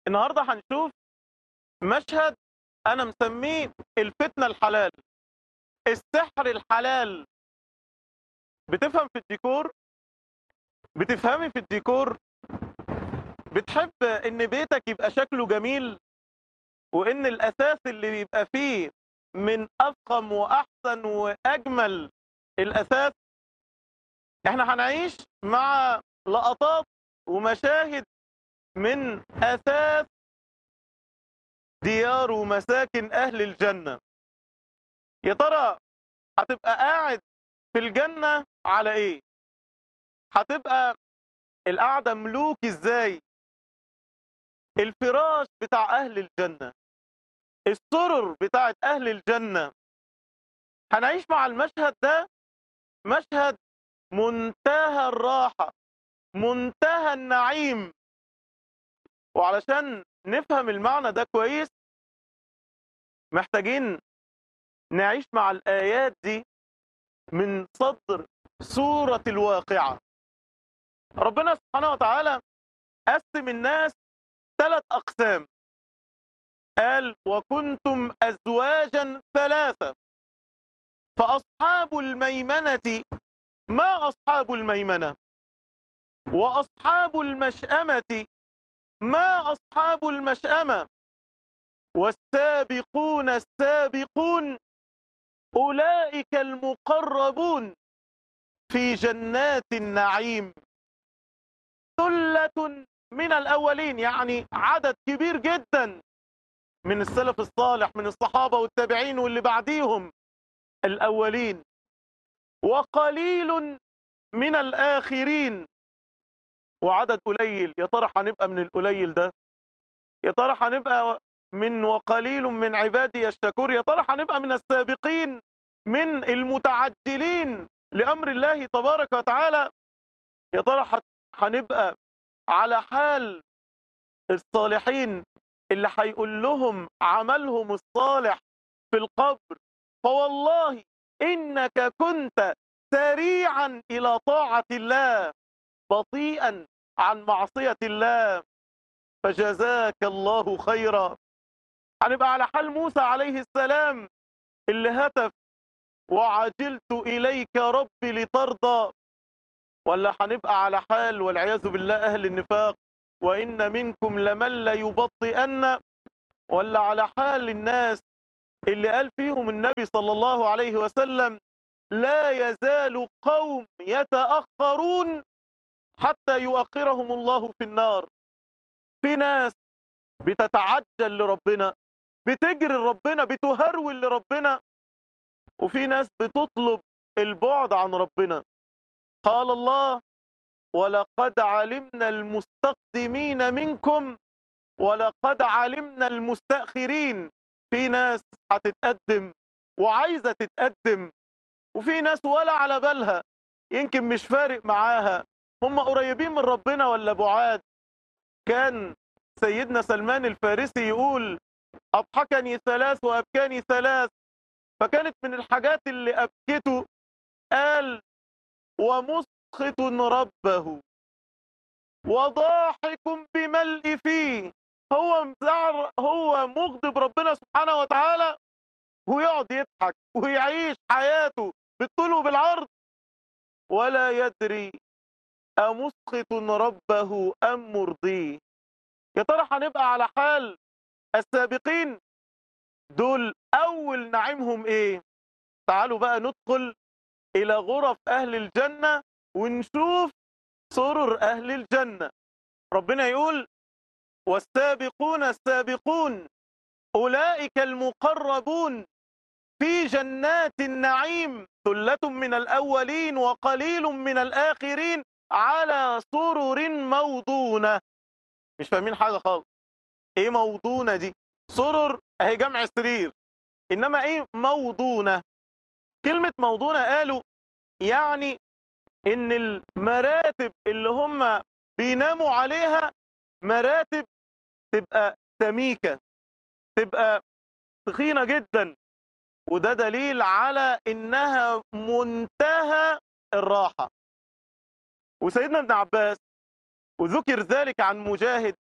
النهاردة هنشوف مشهد أنا مسميه الفتنة الحلال السحر الحلال بتفهم في الديكور بتفهمي في الديكور بتحب ان بيتك يبقى شكله جميل وان الاساس اللي يبقى فيه من افخم واحسن واجمل الاساس احنا هنعيش مع لقطات ومشاهد من اساس ديار ومساكن اهل الجنة يا ترى هتبقى قاعد في الجنة على ايه هتبقى القعدة ملوك ازاي الفراش بتاع اهل الجنة السرر بتاعت اهل الجنة هنعيش مع المشهد ده مشهد منتهى الراحة منتهى النعيم وعلشان نفهم المعنى ده كويس محتاجين نعيش مع الآيات دي من صدر سورة الواقعة ربنا سبحانه وتعالى قسم الناس ثلاث أقسام قال وكنتم أزواجا ثلاثة فأصحاب الميمنة ما أصحاب الميمنة وأصحاب المشأمة ما أصحاب المشأمة والسابقون السابقون أولئك المقربون في جنات النعيم ثلة من الأولين يعني عدد كبير جدا من السلف الصالح من الصحابة والتابعين واللي بعديهم الأولين وقليل من الآخرين وعدد قليل يا ترى هنبقى من القليل ده يا ترى هنبقى من وقليل من عبادي الشكور يا ترى هنبقى من السابقين من المتعجلين لأمر الله تبارك وتعالى يا ترى هنبقى على حال الصالحين اللي هيقول لهم عملهم الصالح في القبر فوالله إنك كنت سريعا إلى طاعة الله بطيئا عن معصية الله فجزاك الله خيرا هنبقى على حال موسى عليه السلام اللي هتف وعجلت إليك ربي لترضى ولا هنبقى على حال والعياذ بالله أهل النفاق وإن منكم لمن ليبطئن ولا على حال الناس اللي قال فيهم النبي صلى الله عليه وسلم لا يزال قوم يتأخرون حتى يؤخرهم الله في النار في ناس بتتعجل لربنا بتجري لربنا بتهرول لربنا وفي ناس بتطلب البعد عن ربنا قال الله ولقد علمنا المستقدمين منكم ولقد علمنا المستأخرين في ناس هتتقدم وعايزة تتقدم وفي ناس ولا على بالها يمكن مش فارق معاها هم قريبين من ربنا ولا بعاد كان سيدنا سلمان الفارسي يقول أضحكني ثلاث وأبكاني ثلاث فكانت من الحاجات اللي أبكته قال ومسخط ربه وضاحك بملء فيه هو مزعر هو مغضب ربنا سبحانه وتعالى ويقعد يضحك ويعيش حياته بالطول وبالعرض ولا يدري أمسخط ربه أم مرضيه يا ترى هنبقى على حال السابقين دول أول نعيمهم إيه تعالوا بقى ندخل إلى غرف أهل الجنة ونشوف سرر أهل الجنة ربنا يقول والسابقون السابقون أولئك المقربون في جنات النعيم ثلة من الأولين وقليل من الآخرين على سرر موضونة مش فاهمين حاجة خالص ايه موضونة دي سرر اهي جمع سرير انما ايه موضونة كلمة موضونة قالوا يعني ان المراتب اللي هم بيناموا عليها مراتب تبقى سميكة تبقى تخينة جدا وده دليل على انها منتهى الراحة وسيدنا ابن عباس وذكر ذلك عن مجاهد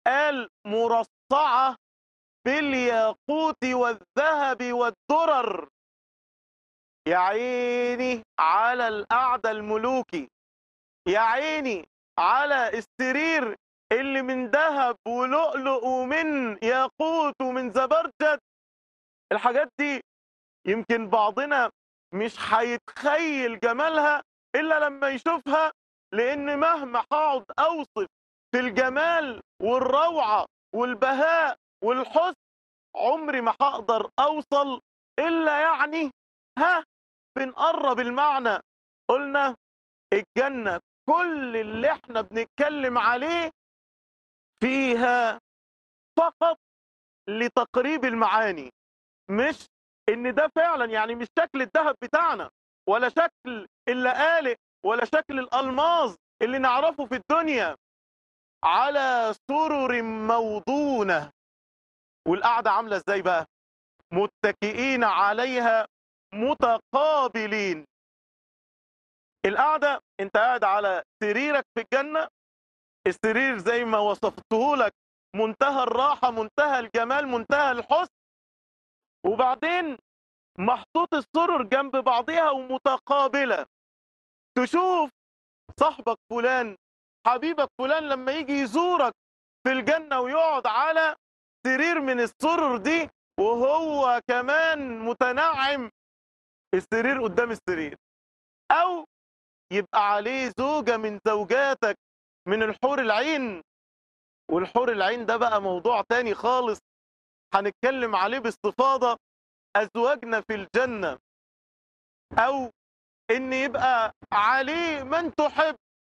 قال مرصعة بالياقوت والذهب والدرر يا عيني على القعدة الملوكي يا عيني على السرير اللي من ذهب ولؤلؤ ومن ياقوت ومن زبرجد الحاجات دي يمكن بعضنا مش هيتخيل جمالها الا لما يشوفها لان مهما هقعد اوصف في الجمال والروعه والبهاء والحسن عمري ما هقدر اوصل الا يعني ها بنقرب المعنى قلنا الجنه كل اللي احنا بنتكلم عليه فيها فقط لتقريب المعاني مش ان ده فعلا يعني مش شكل الذهب بتاعنا ولا شكل اللآلئ ولا شكل الألماظ اللي نعرفه في الدنيا على سرر موضونة والقعدة عاملة ازاي بقى متكئين عليها متقابلين القعدة انت قاعد على سريرك في الجنة السرير زي ما وصفته لك منتهى الراحة منتهى الجمال منتهى الحسن وبعدين محطوط السرر جنب بعضها ومتقابلة تشوف صاحبك فلان حبيبك فلان لما يجي يزورك في الجنة ويقعد على سرير من السرر دي وهو كمان متنعم السرير قدام السرير او يبقى عليه زوجة من زوجاتك من الحور العين والحور العين ده بقى موضوع تاني خالص هنتكلم عليه باستفاضة أزواجنا في الجنة أو إن يبقى عليه من تحب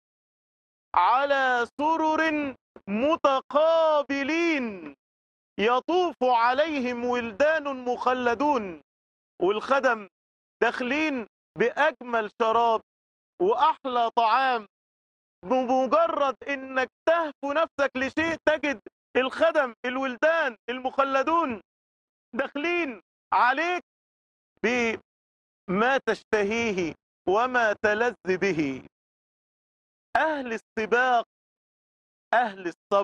على سرر متقابلين يطوف عليهم ولدان مخلدون والخدم داخلين بأجمل شراب وأحلى طعام بمجرد إنك تهفو نفسك لشيء تجد الخدم الولدان المخلدون داخلين عليك بما تشتهيه وما تلذ به أهل السباق أهل الصبر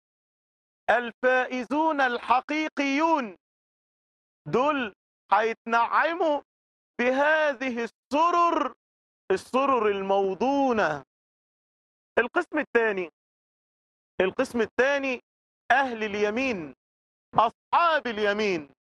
الفائزون الحقيقيون دول هيتنعموا بهذه السرر السرر الموضونة القسم الثاني القسم الثاني أهل اليمين أصحاب اليمين